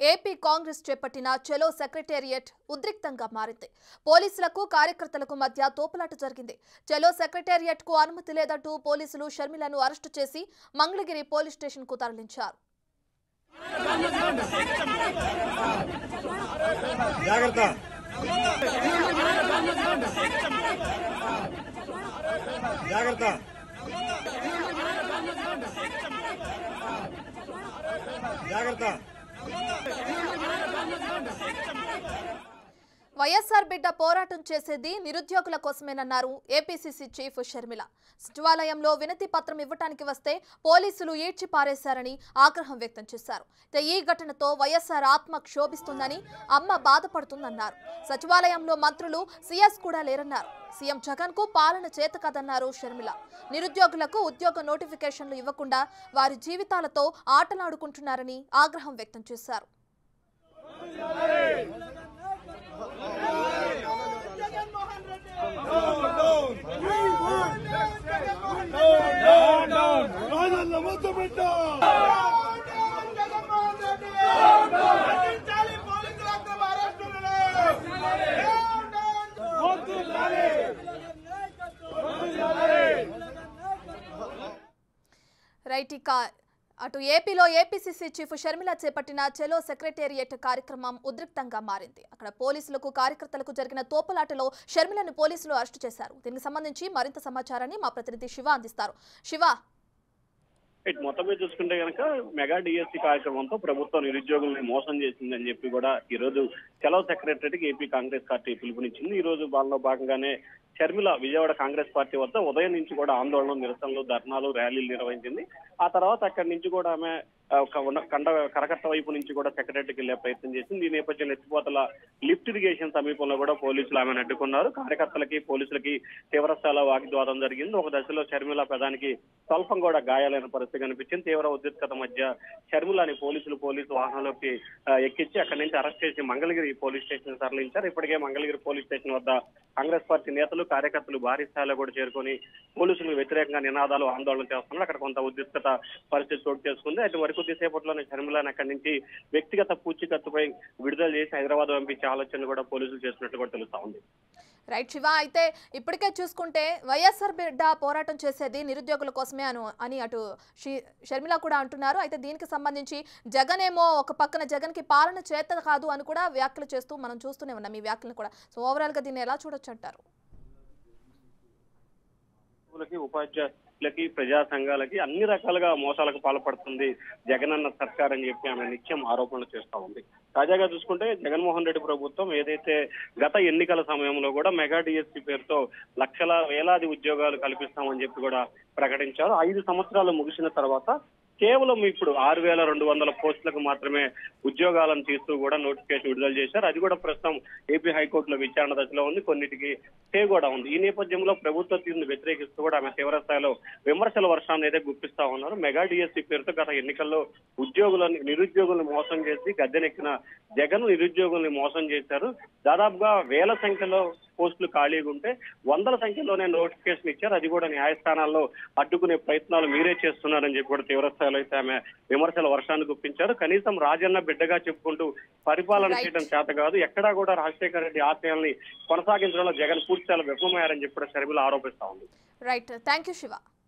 AP Congress చేపట్టిన చెలో secretariat ఉద్రిక్తంగా మారింది పోలీసులకు కార్యకర్తలకు మధ్య తోపులాట జరిగింది చెలో సెక్రటేరియట్ కు అనుమతి లేదంటూ పోలీసులు షర్మిలను అరెస్టు చేసి మంగళగిరి పోలీస్ స్టేషన్ కు తరలించారు జాగ్రత్త జాగ్రత్త జాగ్రత్త వైఎస్ఆర్ బిడ్డ పోరాటం చేసేది నిరుద్యోగుల కోసమేనన్నారు ఏపీసీసీ చీఫ్ షర్మిల సచివాలయంలో వినతి పత్రం ఇవ్వటానికి వస్తే పోలీసులు ఈడ్చి పారేశారని ఆగ్రహం వ్యక్తం చేశారు ఇక ఈ ఘటనతో వైఎస్ఆర్ ఆత్మ క్షోభిస్తుందని అమ్మ బాధపడుతుందన్నారు సచివాలయంలో మంత్రులు సీఎస్ కూడా లేరన్నారు సీఎం జగన్ కు పాలన చేత కదన్నారు షర్మిల నిరుద్యోగులకు ఉద్యోగ నోటిఫికేషన్లు ఇవ్వకుండా వారి జీవితాలతో ఆటలాడుకుంటున్నారని ఆగ్రహం వ్యక్తం చేశారు రాజన్న మొత్తం పెట్ట రైట్ ఇక అటు ఏపీలో ఏపీసీసీ చీఫ్ షర్మిల చేపట్టిన చెలో సెక్రటేరియట్ కార్యక్రమం ఉద్రిక్తంగా మారింది అక్కడ పోలీసులకు కార్యకర్తలకు జరిగిన తోపులాటలో షర్మిలను పోలీసులు అరెస్టు చేశారు దీనికి సంబంధించి మరింత సమాచారాన్ని మా ప్రతినిధి శివ అందిస్తారు శివ ఇటు మొత్తం మీద చూసుకుంటే కనుక మెగా డిఎస్సి కార్యక్రమంతో ప్రభుత్వం నిరుద్యోగుల్ని మోసం చేసిందని చెప్పి కూడా ఈ రోజు చలో సెక్రటరీకి ఏపీ కాంగ్రెస్ పార్టీ పిలుపునిచ్చింది ఈ రోజు వాళ్ళలో భాగంగానే షర్మిల విజయవాడ కాంగ్రెస్ పార్టీ వద్ద ఉదయం నుంచి కూడా ఆందోళన నిరసనలు ధర్నాలు ర్యాలీలు నిర్వహించింది ఆ తర్వాత అక్కడి నుంచి కూడా ఆమె ఆ, ఒక ఉన్న- కండ కరకట్ట వైపు నుంచి కూడా సెక్రటరీకి వెళ్లే ప్రయత్నం చేసింది ఈ నేపథ్యంలో ఎత్తిపోతల లిఫ్ట్ ఇరిగేషన్ సమీపంలో కూడా పోలీసులు ఆమెను అడ్డుకున్నారు కార్యకర్తలకి పోలీసులకి తీవ్రస్థాయిలో వాగ్వివాదం జరిగింది ఒక దశలో షర్మిల ప్రధానికి స్వల్పం కూడా గాయాలైన పరిస్థితి కనిపించింది తీవ్ర ఉద్రిక్తత మధ్య షర్మిలని పోలీసులు పోలీసు వాహనంలోకి ఆ, ఎక్కించి అక్కడి నుంచి అరెస్ట్ చేసి మంగళగిరి పోలీస్ స్టేషన్ తరలించారు ఇప్పటికే మంగళగిరి పోలీస్ స్టేషన్ వద్ద కాంగ్రెస్ పార్టీ నేతలు కార్యకర్తలు భారీ స్థాయిలో కూడా చేరుకొని పోలీసులకు వ్యతిరేకంగా నినాదాలు ఆందోళన చేస్తున్నారు అక్కడ కొంత ఉద్రిక్తత పరిస్థితి చోటు చేసుకుంది అయితే మరి కొద్దిసేపట్లోనే షర్మిలాని అక్కడి నుంచి వ్యక్తిగత పూచీకత్తుపై విడుదల చేసి హైదరాబాద్ పంపించే ఆలోచన కూడా పోలీసులు చేస్తున్నట్టు కూడా తెలుస్తా ఉంది రైట్ శివ అయితే ఇప్పటికే చూసుకుంటే వైఎస్ఆర్ బిడ్డ పోరాటం చేసేది నిరుద్యోగుల కోసమే అను అని అటు షి- షర్మిల కూడా అంటున్నారు అయితే దీనికి సంబంధించి జగన్ ఏమో ఒక పక్కన జగన్కి పాలన చేత కాదు అని కూడా వ్యాఖ్యలు చేస్తూ మనం చూస్తూనే ఉన్నాం ఈ వ్యాఖ్యలు కూడా సో ఓవరాల్గా దీన్ని ఎలా చూడొచ్చు అంటారు ఉద్యోగులకి ఉపాధ్యాయులకి ప్రజా సంఘాలకి అన్ని రకాలుగా మోసాలకు పాల్పడుతుంది జగనన్న సర్కార్ అని చెప్పి ఆమె నిత్యం ఆరోపణలు చేస్తా ఉంది తాజాగా చూసుకుంటే జగన్మోహన్ రెడ్డి ప్రభుత్వం ఏదైతే గత ఎన్నికల సమయంలో కూడా మెగా డిఎస్సీ పేరుతో లక్షల వేలాది ఉద్యోగాలు కల్పిస్తామని చెప్పి కూడా ప్రకటించారు ఐదు సంవత్సరాలు ముగిసిన తర్వాత కేవలం ఇప్పుడు ఆరు వేల రెండు వందల పోస్టులకు మాత్రమే ఉద్యోగాలను తీస్తూ కూడా నోటిఫికేషన్ విడుదల చేశారు అది కూడా ప్రస్తుతం ఏపీ హైకోర్టులో విచారణ దశలో ఉంది కొన్నిటికి స్టే కూడా ఉంది ఈ నేపథ్యంలో ప్రభుత్వ తీరును వ్యతిరేకిస్తూ కూడా ఆమె తీవ్ర స్థాయిలో విమర్శల వర్షాన్ని అయితే గుప్పిస్తా ఉన్నారు మెగా డిఎస్సీ పేరుతో గత ఎన్నికల్లో ఉద్యోగులను నిరుద్యోగులను మోసం చేసి గద్దెనెక్కిన జగన్ నిరుద్యోగుల్ని మోసం చేశారు దాదాపుగా వేల సంఖ్యలో పోస్టులు ఖాళీగా ఉంటే వందల సంఖ్యలోనే నోటిఫికేషన్ ఇచ్చారు అది కూడా న్యాయస్థానాల్లో అడ్డుకునే ప్రయత్నాలు మీరే చేస్తున్నారని చెప్పి కూడా తీవ్ర స్థాయిలో అయితే ఆమె విమర్శల వర్షాన్ని గుప్పించారు కనీసం రాజన్న బిడ్డగా చెప్పుకుంటూ పరిపాలన Right. చేయడం చేత కాదు ఎక్కడా కూడా రాజశేఖర రెడ్డి ఆశయాల్ని కొనసాగించడంలో జగన్ పూర్తి స్థాయిలో విఫలమయ్యారని చెప్పి కూడా షర్మిల ఆరోపిస్తా ఉంది రైట్ థ్యాంక్ యూ శివ